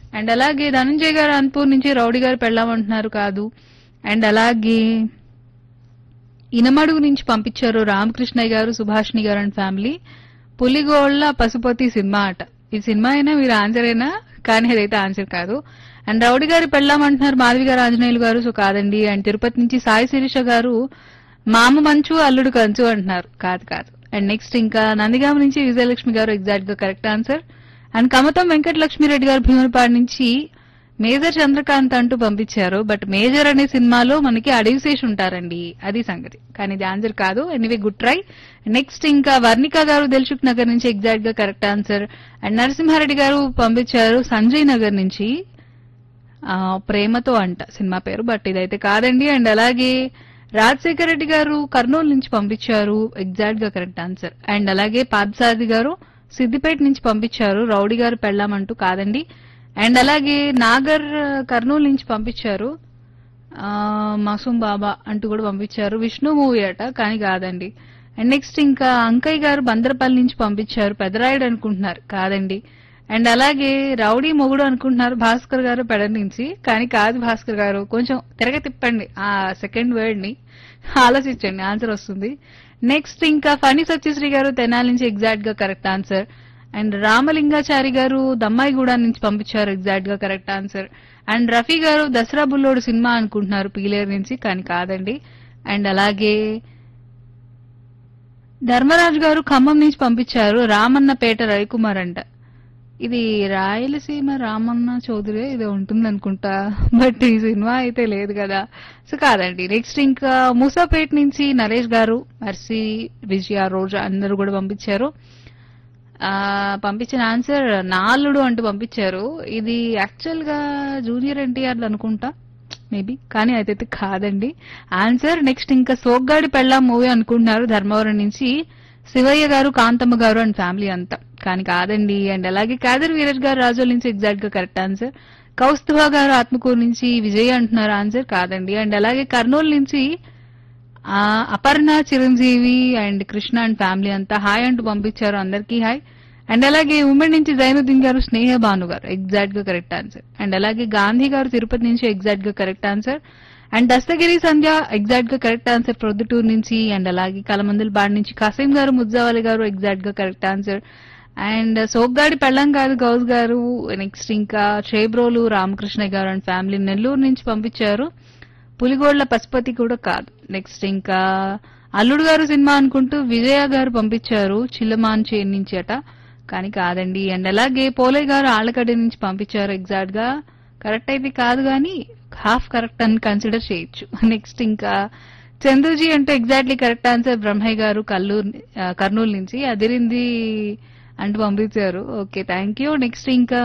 and అలాగే ధనంజయ్ గారు అన్పూర్ నుంచి రౌడీ గారు పెళ్ళామంటున్నారు కాదు అండ్ అలాగే ఇనమడుగు నుంచి పంపించారు Ramakrishnaiah garu Subhashini garu and family Puligolla Pashupathi cinema అట ఈ సినిమా అయినా మీరు ఆన్సర్ అయినా కానీ అదైతే ఆన్సర్ కాదు అండ్ రౌడి గారు పెళ్ళామంటున్నారు మాధవి గారు ఆంజనేయులు గారు సో కాదండి అండ్ తిరుపతి నుంచి సాయి శిరీష గారు మామ మంచు అల్లుడు కంచు అంటున్నారు కాదు కాదు అండ్ నెక్స్ట్ ఇంకా నందిగామ నుంచి విజయలక్ష్మి గారు ఎగ్జాక్ట్ గా correct answer and Kamatham Venkatalakshmireddy garu Bheemunipadu నుంచి మేజర్ చంద్రకాంత్ అంటూ పంపించారు బట్ మేజర్ అనే సినిమాలో మనకి అడవిశేష్ ఉంటారండి అది సంగతి కానీ ఇది ఆన్సర్ కాదు ఎనీవే గుడ్ ట్రై నెక్స్ట్ ఇంకా వర్ణిక గారు దిల్సుఖ్ నగర్ నుంచి ఎగ్జాక్ట్ గా కరెక్ట్ ఆన్సర్ అండ్ నరసింహారెడ్డి గారు పంపించారు సంజయ్ నగర్ నుంచి ఆ, ప్రేమతో అంట సినిమా పేరు బట్ ఇదైతే కాదండి అండ్ అలాగే రాజశేఖర రెడ్డి గారు కర్నూలు నుంచి పంపించారు ఎగ్జాక్ట్ గా కరెక్ట్ ఆన్సర్ అండ్ అలాగే పాదసారథి గారు సిద్దిపేట నుంచి పంపించారు రౌడీ గారు పెళ్ళామంటూ కాదండి అండ్ అలాగే నాగర్ కర్నూలు నుంచి పంపించారు ఆ, మాసూం బాబా అంటూ కూడా పంపించారు విష్ణు మూవీ అట కానీ కాదండి అండ్ నెక్స్ట్ ఇంకా అంకయ్య గారు బందరపల్లి నుంచి పంపించారు పెదరాయుడు అనుకుంటున్నారు కాదండి అండ్ అలాగే రౌడీ మొగుడు అనుకుంటున్నారు భాస్కర్ గారు పెడ నుంచి కానీ కాదు భాస్కర్ గారు కొంచెం తిరగ తిప్పండి ఆ సెకండ్ వర్డ్ ని ఆలోచించండి ఆన్సర్ వస్తుంది నెక్స్ట్ ఇంకా ఫణి సత్యశ్రీ గారు తెనాలి నుంచి ఎగ్జాక్ట్ గా కరెక్ట్ ఆన్సర్ అండ్ రామలింగాచారి గారు దమ్మాయిగూడ నుంచి పంపించారు ఎగ్జాక్ట్ గా కరెక్ట్ ఆన్సర్ అండ్ రఫీ గారు దసరా బుల్లోడు సినిమా అనుకుంటున్నారు పీలేరు నుంచి కానీ కాదండి అండ్ అలాగే ధర్మరాజు గారు ఖమ్మం నుంచి పంపించారు రామన్నపేట రవికుమార్ అంట ఇది రాయలసీమ రామన్న చౌదరి ఇది ఉంటుంది అనుకుంటా బట్ ఈ సినిమా అయితే లేదు కదా సో కాదండి నెక్స్ట్ ఇంకా మూసాపేట నుంచి నరేష్ గారు మర్సి విజయ రోజా అందరూ కూడా పంపించారు ఆ, పంపించిన ఆన్సర్ నాలుడు అంటూ పంపించారు ఇది యాక్చువల్ గా జూనియర్ ఎన్టీఆర్ అనుకుంటా మేబీ కానీ అదైతే కాదండి ఆన్సర్ నెక్స్ట్ ఇంకా సోగ్గాడి పెళ్ళాం మూవీ అనుకుంటున్నారు ధర్మవరం నుంచి శివయ్య గారు కాంతమ్మ గారు అండ్ ఫ్యామిలీ అంతా కానీ కాదండి అండ్ అలాగే కాదర్ వీరజ్ గారు రాజోల్ నుంచి ఎగ్జాక్ట్ గా కరెక్ట్ ఆన్సర్ కౌస్తుభ గారు ఆత్మకూరు నుంచి విజయ్ అంటున్నారు ఆన్సర్ కాదండి అండ్ అలాగే కర్నూలు నుంచి ఆ, Aparna Chiranjeevi and Krishna and family అంతా హాయ్ అంటూ పంపించారు అందరికీ హాయ్ అండ్ అలాగే ఉమెన్ నుంచి జైనుద్దీన్ గారు స్నేహ భాను గారు ఎగ్జాక్ట్ గా కరెక్ట్ ఆన్సర్ అండ్ అలాగే గాంధీ గారు తిరుపతి నుంచి ఎగ్జాక్ట్ గా correct answer and Dastagiri Sandhya exact గా కరెక్ట్ ఆన్సర్ ప్రొద్దుటూరు నుంచి అండ్ అలాగే కలమందుల బాడ్ నుంచి కసీం గారు ముజ్జావాలి గారు ఎగ్జాక్ట్ గా కరెక్ట్ ఆన్సర్ అండ్ సోగ్గాడి పెళ్ళం కాదు గౌస్ గారు నెక్స్ట్ ఇంకా చేబ్రోలు రామకృష్ణ గారు అండ్ ఫ్యామిలీ నెల్లూరు నుంచి పంపించారు పులిగోళ్ల పశుపతి కూడా కాదు నెక్స్ట్ ఇంకా అల్లుడు గారు సినిమా అనుకుంటూ విజయ గారు పంపించారు చిల్లమాన్ చేన్ నుంచి అట కానీ కాదండి అండ్ అలాగే పోలే గారు ఆళ్ళకడ్డ నుంచి పంపించారు ఎగ్జాక్ట్ గా కరెక్ట్ అయితే కాదు కానీ హాఫ్ కరెక్ట్ అని కన్సిడర్ చేయొచ్చు నెక్స్ట్ ఇంకా చంద్రజీ అంటే ఎగ్జాక్ట్లీ కరెక్ట్ ఆన్సర్ బ్రహ్మయ్య గారు కల్లూరు ఆ, కర్నూలు నుంచి అదిరింది అంటూ పంపించారు ఓకే థ్యాంక్ యూ నెక్స్ట్ ఇంకా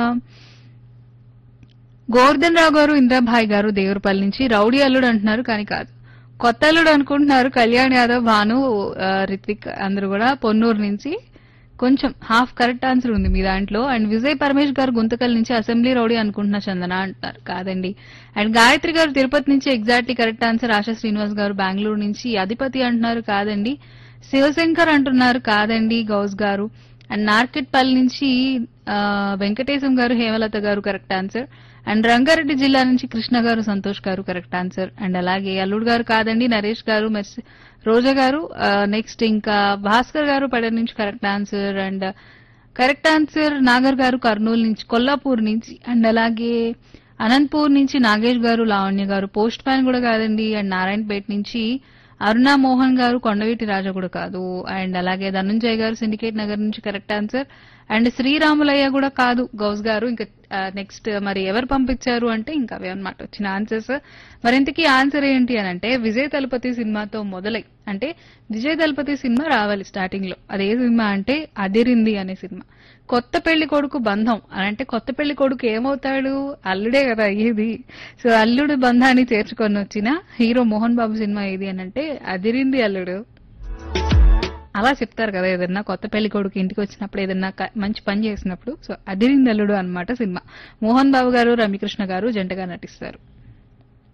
గోవర్ధన్ రావు గారు ఇంద్రాభాయ్ గారు దేవరపల్లి నుంచి రౌడీ అల్లుడు అంటున్నారు కానీ కాదు కొత్త అల్లుడు అనుకుంటున్నారు కళ్యాణ్ యాదవ్ భాను ఆ, రిత్విక్ అందరూ కూడా పొన్నూరు నుంచి కొంచెం హాఫ్ కరెక్ట్ ఆన్సర్ ఉంది మీ దాంట్లో అండ్ విజయ్ పరమేష్ గారు గుంతకల్ నుంచి అసెంబ్లీ రౌడీ అనుకుంటున్న చందన అంటున్నారు కాదండి అండ్ గాయత్రి గారు తిరుపతి నుంచి exactly correct answer Asha Srinivas garu Bengaluru నుంచి అధిపతి అంటున్నారు కాదండి శివశంకర్ అంటున్నారు కాదండి గౌస్ గారు అండ్ నార్కెట్పల్లి నుంచి ఆ, వెంకటేశం గారు హేమలత గారు కరెక్ట్ ఆన్సర్ అండ్ రంగారెడ్డి జిల్లా నుంచి కృష్ణ గారు సంతోష్ గారు కరెక్ట్ ఆన్సర్ అండ్ అలాగే అల్లుడు గారు కాదండి నరేష్ గారు మెర్సి రోజా గారు నెక్స్ట్ ఇంకా భాస్కర్ గారు పడ నుంచి correct answer and correct answer Nagar garu Kurnool నుంచి కొల్లాపూర్ నుంచి అండ్ అలాగే అనంతపూర్ నుంచి నాగేష్ గారు లావణ్య గారు పోస్ట్ మ్యాన్ కూడా కాదండి అండ్ నారాయణపేట నుంచి అరుణ మోహన్ గారు కొండవీటి రాజా కూడా కాదు అండ్ అలాగే ధనుంజయ్ గారు సిండికేట్ నగర్ నుంచి కరెక్ట్ ఆన్సర్ అండ్ శ్రీరాములయ్య కూడా కాదు గౌస్ గారు ఇంకా నెక్స్ట్ మరి ఎవరు పంపించారు అంటే ఇంకా అవే అన్నమాట వచ్చిన ఆన్సర్స్ మరి ఇంతకీ ఆన్సర్ ఏంటి అని అంటే విజయ్ తలపతి సినిమాతో మొదలై అంటే విజయ్ తలపతి సినిమా రావాలి స్టార్టింగ్ లో అదే సినిమా అంటే అదిరింది అనే సినిమా కొత్త పెళ్లి కొడుకు బంధం అని అంటే కొత్త పెళ్లి కొడుకు ఏమవుతాడు అల్లుడే కదా ఇది సో అల్లుడు బంధాన్ని చేర్చుకొని వచ్చిన హీరో మోహన్ బాబు సినిమా ఏది అని అంటే అదిరింది అల్లుడు అలా చెప్తారు కదా ఏదన్నా కొత్త పెళ్లి కొడుకు ఇంటికి వచ్చినప్పుడు ఏదన్నా క- మంచి పని చేసినప్పుడు సో అదిరింది అల్లుడు అన్నమాట సినిమా మోహన్ బాబు గారు రమ్యకృష్ణ గారు జంటగా నటిస్తారు